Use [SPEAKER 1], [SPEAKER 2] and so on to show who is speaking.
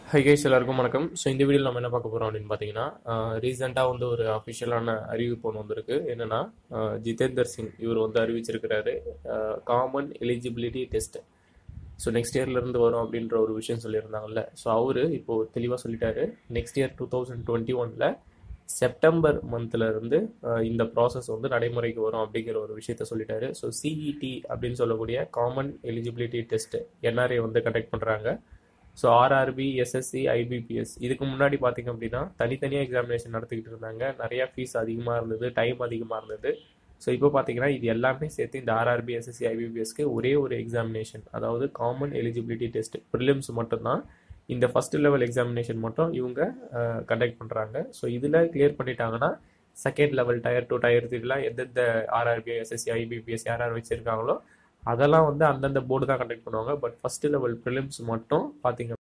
[SPEAKER 1] hi guys எல்லாருக்கும் வணக்கம் so இந்த வீடியோவில் நம்ம என்ன பார்க்க போகிறோம் அப்படின்னு பார்த்தீங்கன்னா ரீசெண்டாக வந்து ஒரு அஃபிஷியலான அறிவிப்பு ஒன்று வந்திருக்கு என்னன்னா அஹ், ஜிதேந்தர் சிங் இவர் வந்து அறிவிச்சிருக்கிறாரு common eligibility test so next இயர்லேருந்து வரும் அப்படின்ற ஒரு விஷயம் சொல்லியிருந்தாங்கல்ல ஸோ அவரு இப்போ தெளிவாக சொல்லிட்டாரு next year two thousand twenty ஒனில் செப்டம்பர் மந்த்ல இருந்து அஹ், இந்த ப்ராசஸ் வந்து நடைமுறைக்கு வரும் அப்படிங்கிற ஒரு விஷயத்த சொல்லிட்டாரு ஸோ சிஇடி அப்படின்னு சொல்லக்கூடிய காமன் எலிஜிபிலிட்டி டெஸ்ட் என்ஆர்ஏ வந்து கண்டக்ட் பண்ணுறாங்க ஸோ ஆர்ஆர்பி எஸ்எஸ்சி ஐபிபிஎஸ் இதுக்கு முன்னாடி பார்த்தீங்க அப்படின்னா தனித்தனியாக எக்ஸாமினேஷன் நடத்திக்கிட்டு இருந்தாங்க நிறைய ஃபீஸ் அதிகமாக இருந்தது டைம் அதிகமாக இருந்தது ஸோ இப்போ பார்த்தீங்கன்னா இது எல்லாமே சேர்த்து இந்த ஆர்ஆர்பி எஸ்எஸ்சி ஐபிபிஎஸ்க்கு ஒரே ஒரு எக்ஸாமினேஷன் அதாவது காமன் எலிஜிபிலிட்டி டெஸ்ட் ப்ரிலிம்ஸ் மட்டும்தான் இந்த ஃபர்ஸ்ட் லெவல் எக்ஸாமினேஷன் மட்டும் இவங்க கண்டக்ட் பண்ணுறாங்க ஸோ இதில் கிளியர் பண்ணிட்டாங்கன்னா second level tier two tier த்ரீலாம் எந்தெந்த ஆர்ஆர்பி எஸ்எஸ்சி ஐபிபிஎஸ் யார் யார் வச்சிருக்காங்களோ அதெல்லாம் வந்து அந்தந்த போர்டு தான் கண்டக்ட் பண்ணுவாங்க பட் ஃபர்ஸ்ட் லெவல் ப்ரிலிம்ஸ் மட்டும் பார்த்தீங்க